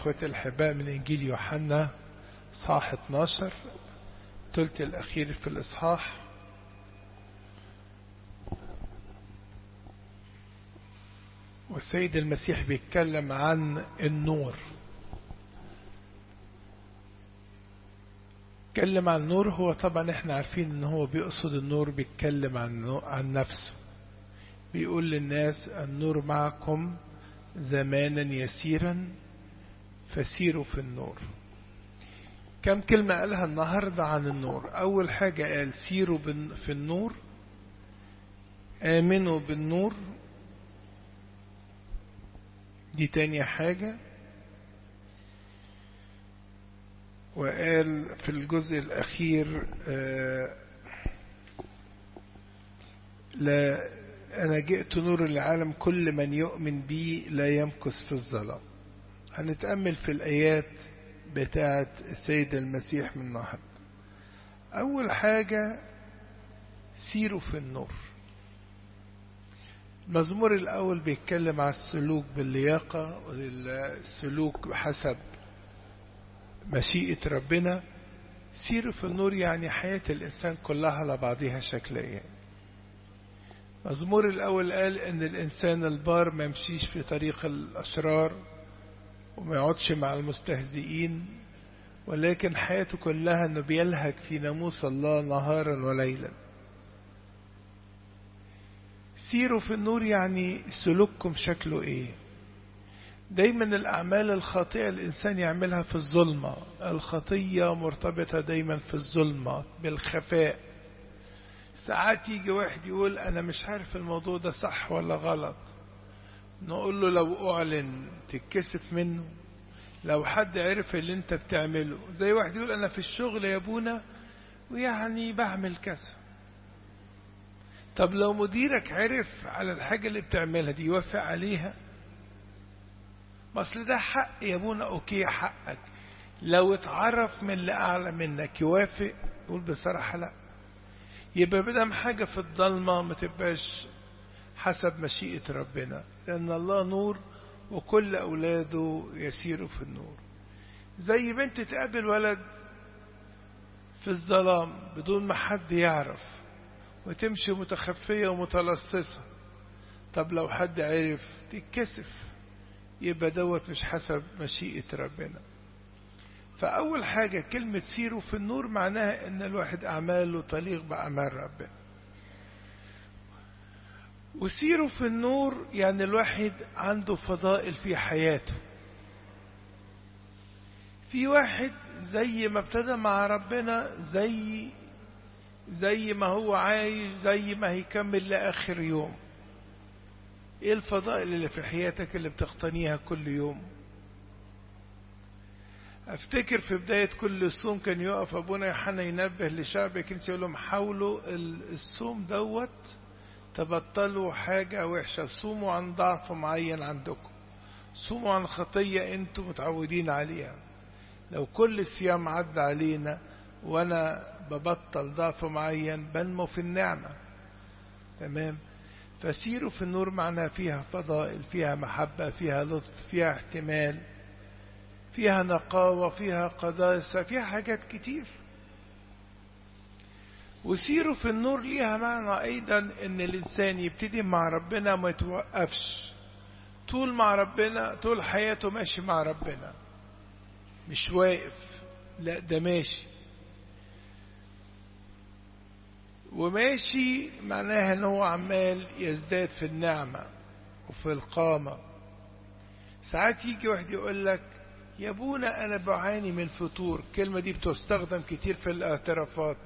إخوة الحباء من إنجيل يوحنا صح 12 تلت الأخير في الإصحاح والسيد المسيح بيتكلم عن النور بيتكلم عن النور هو طبعا احنا عارفين ان هو بيقصد النور بيتكلم عن عن نفسه بيقول للناس النور معكم زمانا يسيرا فسيروا في النور كم كلمة قالها النهاردة عن النور أول حاجة قال سيروا في النور آمنوا بالنور دي تاني حاجة وقال في الجزء الأخير آه لا أنا جئت نور العالم كل من يؤمن بي لا يمكث في الظلام هنتأمل في الآيات بتاعة السيد المسيح من النهاردة أول حاجة سيروا في النور المزمور الأول بيتكلم على السلوك باللياقة والسلوك بحسب مشيئة ربنا سيروا في النور يعني حياة الإنسان كلها على بعضها شكليا المزمور الأول قال إن الإنسان البار ما يمشيش في طريق الأشرار وما يقعدش مع المستهزئين ولكن حياته كلها انه بيلهج في ناموس الله نهارا وليلا سيروا في النور يعني سلوككم شكله ايه دايما الأعمال الخاطئة الإنسان يعملها في الظلمة الخطية مرتبطة دايما في الظلمة بالخفاء ساعات يجي واحد يقول أنا مش عارف الموضوع ده صح ولا غلط نقول له لو أعلن تتكسف منه لو حد عرف اللي انت بتعمله زي واحد يقول أنا في الشغل يا ابونا ويعني بعمل كذا طب لو مديرك عرف على الحاجة اللي بتعملها دي يوافق عليها ما اصل ده حق يا ابونا اوكي حقك لو اتعرف من اللي اعلى منك يوافق يقول بصراحة لا يبقى بدم حاجة في الضلمة ما تبقاش حسب مشيئة ربنا لأن الله نور وكل أولاده يسيروا في النور زي بنت تقابل ولد في الظلام بدون ما حد يعرف وتمشي متخفية ومتلصصة طب لو حد عرف تتكسف يبقى دوت مش حسب مشيئة ربنا فأول حاجة كلمة سيروا في النور معناها إن الواحد أعماله تليق بأعمال ربنا وسيروا في النور يعني الواحد عنده فضائل في حياته في واحد زي ما ابتدى مع ربنا زي زي ما هو عايش زي ما هيكمل لآخر يوم ايه الفضائل اللي في حياتك اللي بتقتنيها كل يوم افتكر في بداية كل صوم كان يقف ابونا يوحنا ينبه لشعب الكنيسة يقول لهم حاولوا الصوم دوت تبطلوا حاجة وحشة صوموا عن ضعف معين عندكم صوموا عن خطية انتم متعودين عليها لو كل صيام عدى علينا وانا ببطل ضعف معين بنمو في النعمة تمام فسيروا في النور معناها فيها فضائل فيها محبة فيها لطف فيها احتمال فيها نقاوة فيها قداسة فيها حاجات كتير وسيروا في النور ليها معنى أيضا أن الإنسان يبتدي مع ربنا ما يتوقفش طول مع ربنا طول حياته ماشي مع ربنا مش واقف لا ده ماشي وماشي معناها ان هو عمال يزداد في النعمة وفي القامة ساعات يجي واحد يقول لك يا ابونا انا بعاني من فتور الكلمة دي بتستخدم كتير في الاعترافات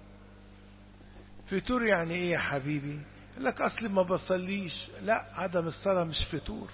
فتور يعني ايه يا حبيبي يقول لك اصل ما بصليش لا عدم الصلاة مش فتور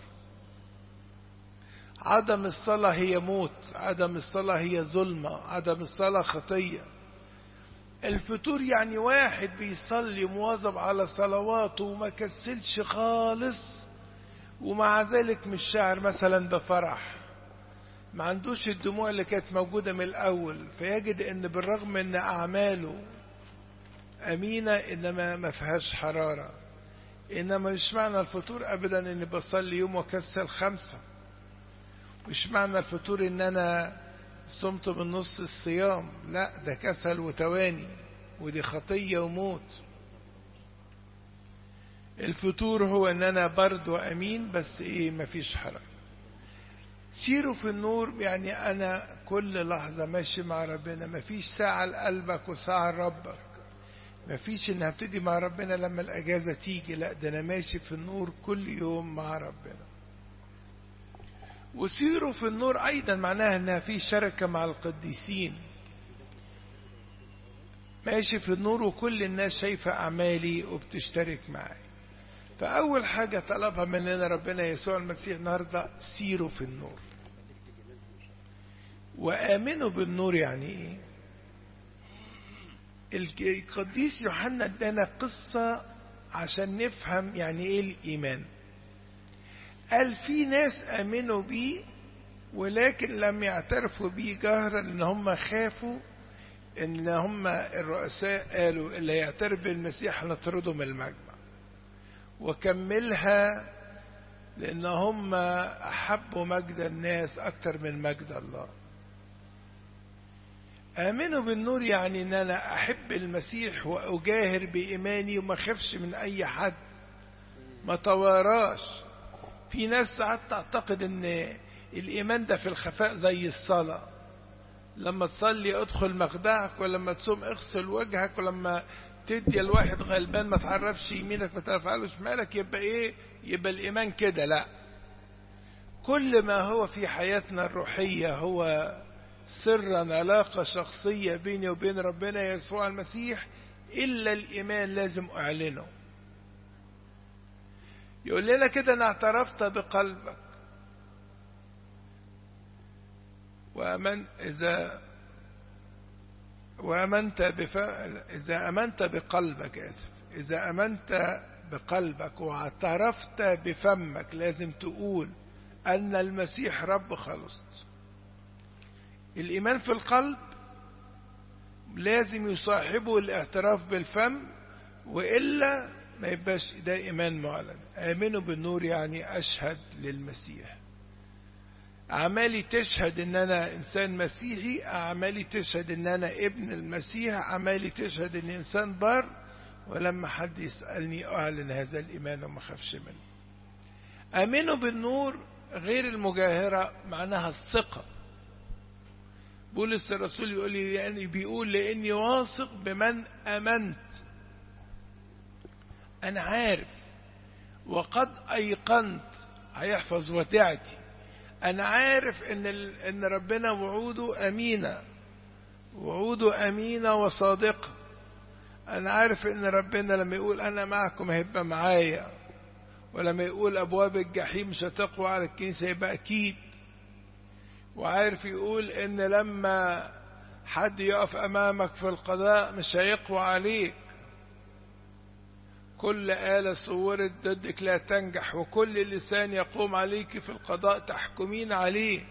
عدم الصلاة هي موت عدم الصلاة هي ظلمة عدم الصلاة خطية الفتور يعني واحد بيصلي مواظب على صلواته وما كسلش خالص ومع ذلك مش شاعر مثلا بفرح ما عندوش الدموع اللي كانت موجودة من الأول فيجد أن بالرغم أن أعماله أمينة إنما ما فيهاش حرارة إنما مش معنى الفطور أبدا إني بصلي يوم وكسل خمسة مش معنى الفطور ان انا صمت بالنص الصيام لا ده كسل وتواني ودي خطية وموت الفطور هو ان انا برد وامين بس ايه مفيش حرج سيروا في النور يعني انا كل لحظة ماشي مع ربنا مفيش ساعة لقلبك وساعة لربك مفيش ان هبتدي مع ربنا لما الاجازة تيجي لا ده انا ماشي في النور كل يوم مع ربنا وسيروا في النور ايضا معناها انها في شركة مع القديسين ماشي في النور وكل الناس شايفة اعمالي وبتشترك معي فأول حاجة طلبها مننا ربنا يسوع المسيح النهاردة سيروا في النور وآمنوا بالنور يعني إيه القديس يوحنا ادانا قصة عشان نفهم يعني إيه الإيمان قال في ناس آمنوا بيه ولكن لم يعترفوا بيه جهرا ان هم خافوا ان هم الرؤساء قالوا اللي يعترف بالمسيح نطرده من المجمع وكملها لأن هم أحبوا مجد الناس أكتر من مجد الله آمنوا بالنور يعني أن أنا أحب المسيح وأجاهر بإيماني وما خفش من أي حد ما تواراش في ناس ساعات تعتقد أن الإيمان ده في الخفاء زي الصلاة لما تصلي ادخل مخدعك ولما تصوم اغسل وجهك ولما تدي الواحد غلبان ما تعرفش يمينك ما تعرفش شمالك يبقى ايه يبقى الايمان كده لا كل ما هو في حياتنا الروحية هو سرا علاقة شخصية بيني وبين ربنا يسوع المسيح إلا الإيمان لازم أعلنه يقول لنا كده أنا اعترفت بقلبك وأمن إذا وأمنت بف... إذا أمنت بقلبك آسف إذا أمنت بقلبك واعترفت بفمك لازم تقول أن المسيح رب خلصت الإيمان في القلب لازم يصاحبه الاعتراف بالفم وإلا ما يبقاش ده إيمان معلن آمنوا بالنور يعني أشهد للمسيح أعمالي تشهد إن أنا إنسان مسيحي أعمالي تشهد إن أنا ابن المسيح أعمالي تشهد إن إنسان بر ولما حد يسألني أعلن هذا الإيمان وما خافش منه آمنوا بالنور غير المجاهرة معناها الثقة بولس الرسول يقول لي يعني بيقول لاني واثق بمن امنت انا عارف وقد ايقنت هيحفظ وديعتي انا عارف ان ال... ان ربنا وعوده امينه وعوده امينه وصادقه انا عارف ان ربنا لما يقول انا معكم هيبقى معايا ولما يقول ابواب الجحيم مش هتقوى على الكنيسه يبقى اكيد وعارف يقول ان لما حد يقف امامك في القضاء مش هيقوى عليك كل آلة صورت ضدك لا تنجح وكل لسان يقوم عليك في القضاء تحكمين عليه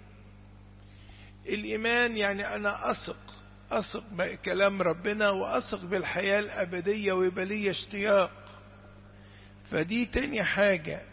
الإيمان يعني أنا أثق أثق بكلام ربنا وأثق بالحياة الأبدية ويبقى لي اشتياق فدي تاني حاجة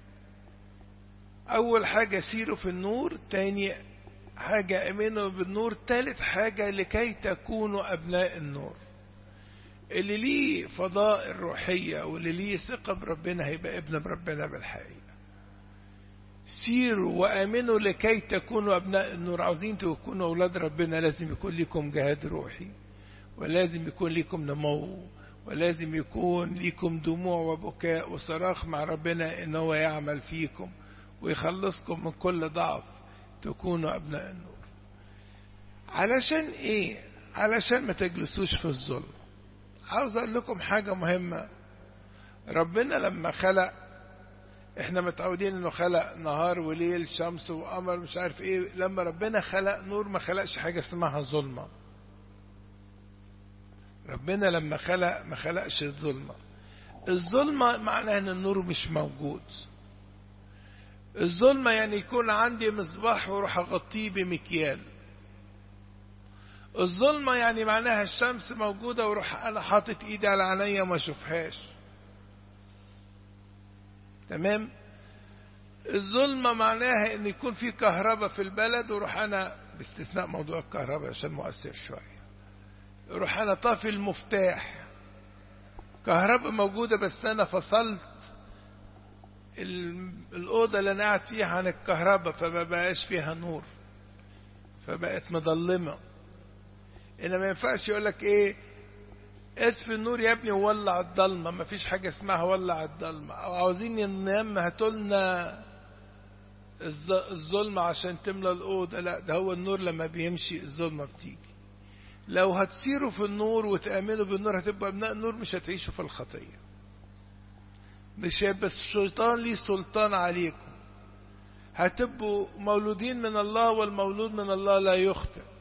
أول حاجة سيروا في النور تاني حاجة أمنوا بالنور تالت حاجة لكي تكونوا أبناء النور اللي ليه فضائل روحية واللي ليه ثقة بربنا هيبقى ابن بربنا بالحقيقة سيروا وآمنوا لكي تكونوا أبناء النور عاوزين تكونوا أولاد ربنا لازم يكون لكم جهاد روحي ولازم يكون لكم نمو ولازم يكون لكم دموع وبكاء وصراخ مع ربنا إن هو يعمل فيكم ويخلصكم من كل ضعف تكونوا أبناء النور علشان إيه علشان ما تجلسوش في الظلم عاوز أقول لكم حاجة مهمة ربنا لما خلق احنا متعودين انه خلق نهار وليل شمس وقمر مش عارف ايه لما ربنا خلق نور ما خلقش حاجة اسمها ظلمة ربنا لما خلق ما خلقش الظلمة الظلمة معناها ان النور مش موجود الظلمة يعني يكون عندي مصباح واروح اغطيه بمكيال الظلمة يعني معناها الشمس موجودة واروح انا حاطط ايدي على عينيا وما اشوفهاش تمام الظلمة معناها ان يكون في كهرباء في البلد وروح انا باستثناء موضوع الكهرباء عشان مؤثر شوية روح انا طافي المفتاح كهرباء موجودة بس انا فصلت الأوضة اللي أنا قاعد فيها عن الكهرباء فما بقاش فيها نور فبقت مظلمة إن ما ينفعش يقول لك إيه اطفي النور يا ابني وولع الضلمة ما فيش حاجة اسمها ولع الضلمة أو عاوزين ننام هاتولنا الظلمة عشان تملى الأوضة لا ده هو النور لما بيمشي الظلمة بتيجي لو هتسيروا في النور وتأمنوا بالنور هتبقى أبناء النور مش هتعيشوا في الخطية مش هيبقى الشيطان ليه سلطان عليكم هتبقوا مولودين من الله والمولود من الله لا يخطئ